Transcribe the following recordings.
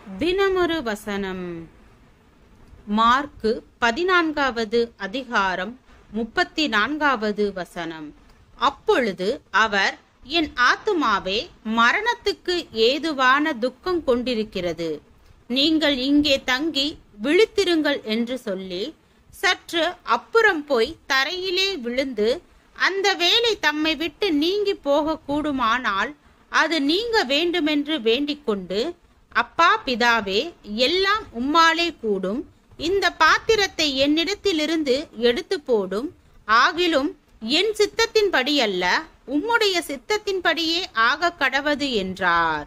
தினமொரு வசனம் மார்க்கு பதினான்காவது அதிகாரம் முப்பத்தி நான்காவது வசனம் அப்பொழுது அவர் என் ஆத்துமாவே மரணத்துக்கு ஏதுவான துக்கம் கொண்டிருக்கிறது நீங்கள் இங்கே தங்கி விழித்திருங்கள் என்று சொல்லி சற்று அப்புறம் போய் தரையிலே விழுந்து அந்த வேலை தம்மை விட்டு நீங்கி போக கூடுமானால் அது நீங்க வேண்டுமென்று வேண்டிக் கொண்டு அப்பா பிதாவே எல்லாம் உம்மாலே கூடும் இந்த பாத்திரத்தை என்னிடத்திலிருந்து எடுத்து போடும் ஆகிலும் என் சித்தத்தின்படி அல்ல உம்முடைய சித்தத்தின்படியே ஆக கடவது என்றார்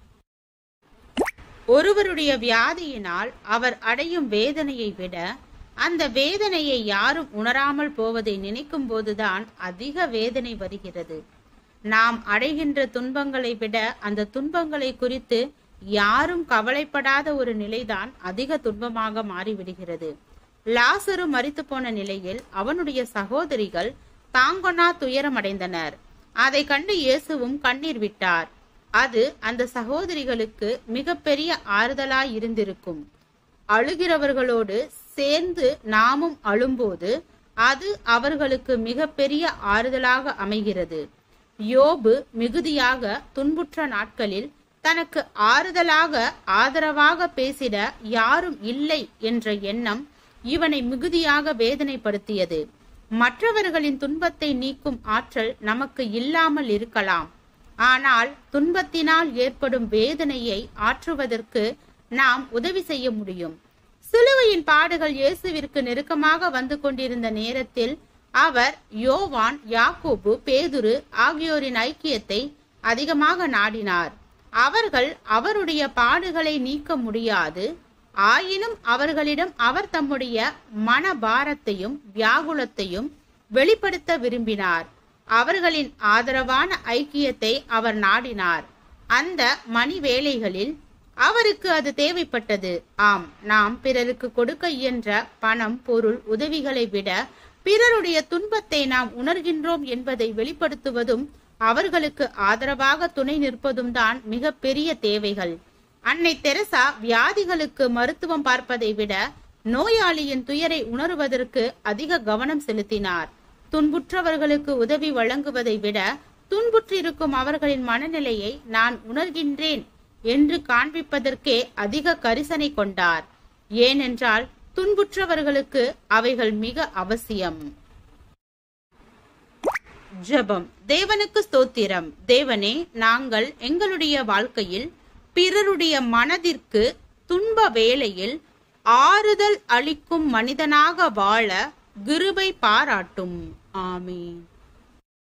ஒருவருடைய வியாதியினால் அவர் அடையும் வேதனையை விட அந்த வேதனையை யாரும் உணராமல் போவதை நினைக்கும் போதுதான் அதிக வேதனை வருகிறது நாம் அடைகின்ற துன்பங்களை விட அந்த துன்பங்களை குறித்து யாரும் கவலைப்படாத ஒரு நிலைதான் அதிக துன்பமாக மாறிவிடுகிறது லாசரு மரித்து போன நிலையில் அவனுடைய சகோதரிகள் தாங்கொனா துயரமடைந்தனர் அதை கண்டு இயேசுவும் கண்ணீர் விட்டார் அது அந்த சகோதரிகளுக்கு மிகப்பெரிய ஆறுதலாய் இருந்திருக்கும் அழுகிறவர்களோடு சேர்ந்து நாமும் அழும்போது அது அவர்களுக்கு மிகப்பெரிய ஆறுதலாக அமைகிறது யோபு மிகுதியாக துன்புற்ற நாட்களில் தனக்கு ஆறுதலாக ஆதரவாக பேசிட யாரும் இல்லை என்ற எண்ணம் இவனை மிகுதியாக வேதனைப்படுத்தியது மற்றவர்களின் துன்பத்தை நீக்கும் ஆற்றல் நமக்கு இல்லாமல் இருக்கலாம் ஆனால் துன்பத்தினால் ஏற்படும் வேதனையை ஆற்றுவதற்கு நாம் உதவி செய்ய முடியும் சிலுவையின் பாடுகள் இயேசுவிற்கு நெருக்கமாக வந்து கொண்டிருந்த நேரத்தில் அவர் யோவான் யாக்கோபு பேதுரு ஆகியோரின் ஐக்கியத்தை அதிகமாக நாடினார் அவர்கள் அவருடைய பாடுகளை நீக்க முடியாது ஆயினும் அவர்களிடம் அவர் தம்முடைய மன பாரத்தையும் வியாகுலத்தையும் வெளிப்படுத்த விரும்பினார் அவர்களின் ஆதரவான ஐக்கியத்தை அவர் நாடினார் அந்த மணி வேளைகளில் அவருக்கு அது தேவைப்பட்டது ஆம் நாம் பிறருக்கு கொடுக்க இயன்ற பணம் பொருள் உதவிகளை விட பிறருடைய துன்பத்தை நாம் உணர்கின்றோம் என்பதை வெளிப்படுத்துவதும் அவர்களுக்கு ஆதரவாக துணை நிற்பதும் தான் மிக பெரிய தேவைகள் அன்னை தெரசா வியாதிகளுக்கு மருத்துவம் பார்ப்பதை விட நோயாளியின் துயரை உணருவதற்கு அதிக கவனம் செலுத்தினார் துன்புற்றவர்களுக்கு உதவி வழங்குவதை விட துன்புற்றிருக்கும் அவர்களின் மனநிலையை நான் உணர்கின்றேன் என்று காண்பிப்பதற்கே அதிக கரிசனை கொண்டார் ஏனென்றால் துன்புற்றவர்களுக்கு அவைகள் மிக அவசியம் ஜெபம் தேவனுக்கு ஸ்தோத்திரம் தேவனே நாங்கள் எங்களுடைய வாழ்க்கையில் பிறருடைய மனதிற்கு துன்ப வேளையில் ஆறுதல் அளிக்கும் மனிதனாக வாழ கிருபை பாராட்டும் ஆமீன்